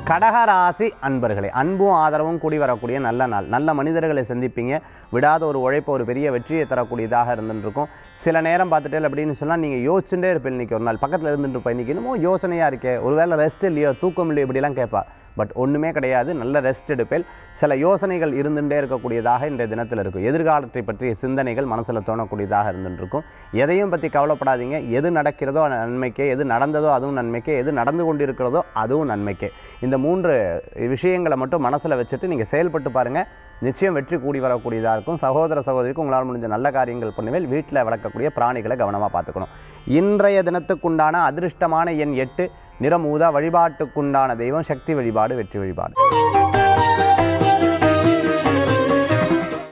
கடகராசி அன்பர்களே அன்பும் ஆதரவும் கூடி வரக்கூடிய நல்ல நாள் நல்ல மனிதர்களை சந்திப்பீங்க விடாத ஒரு உழைப்பு ஒரு பெரிய வெற்றியை தரக்கூடியதாக இருந்துருக்கும் சில நேரம் பார்த்துட்டே அப்படின்னு சொன்னால் நீங்கள் யோசிச்சுட்டே இருப்பீங்க இன்றைக்கி ஒரு நாள் பக்கத்தில் இருந்துட்டு இருப்பேன் இன்றைக்கி இன்னமும் யோசனையாக இருக்கே ஒருவேளை ரெஸ்ட் இல்லையோ தூக்கம் இல்லையோ இப்படிலாம் கேட்பா பட் ஒன்றுமே கிடையாது நல்ல ரெஸ்ட் எடுப்பேன் சில யோசனைகள் இருந்துகிட்டே இருக்கக்கூடியதாக இன்றைய தினத்தில் இருக்கும் எதிர்காலத்தை பற்றிய சிந்தனைகள் மனசில் தோணக்கூடியதாக இருந்துட்டு இருக்கும் எதையும் பற்றி கவலைப்படாதீங்க எது நடக்கிறதோ அது நன்மைக்கே எது நடந்ததோ அதுவும் நன்மைக்கே எது நடந்து கொண்டிருக்கிறதோ அதுவும் நன்மைக்கே இந்த மூன்று விஷயங்களை மட்டும் மனசில் வச்சுட்டு நீங்கள் செயல்பட்டு பாருங்கள் நிச்சயம் வெற்றி கூடி வரக்கூடியதாக இருக்கும் சகோதர சகோதரிக்கு உங்களால் முடிஞ்ச நல்ல காரியங்கள் பண்ணுவேன் வீட்டில் வளர்க்கக்கூடிய பிராணிகளை கவனமாக பார்த்துக்கணும் இன்றைய தினத்துக்குண்டான அதிர்ஷ்டமான எண் எட்டு நிறம் ஊதா வழிபாட்டுக்குண்டான தெய்வம் சக்தி வழிபாடு வெற்றி வழிபாடு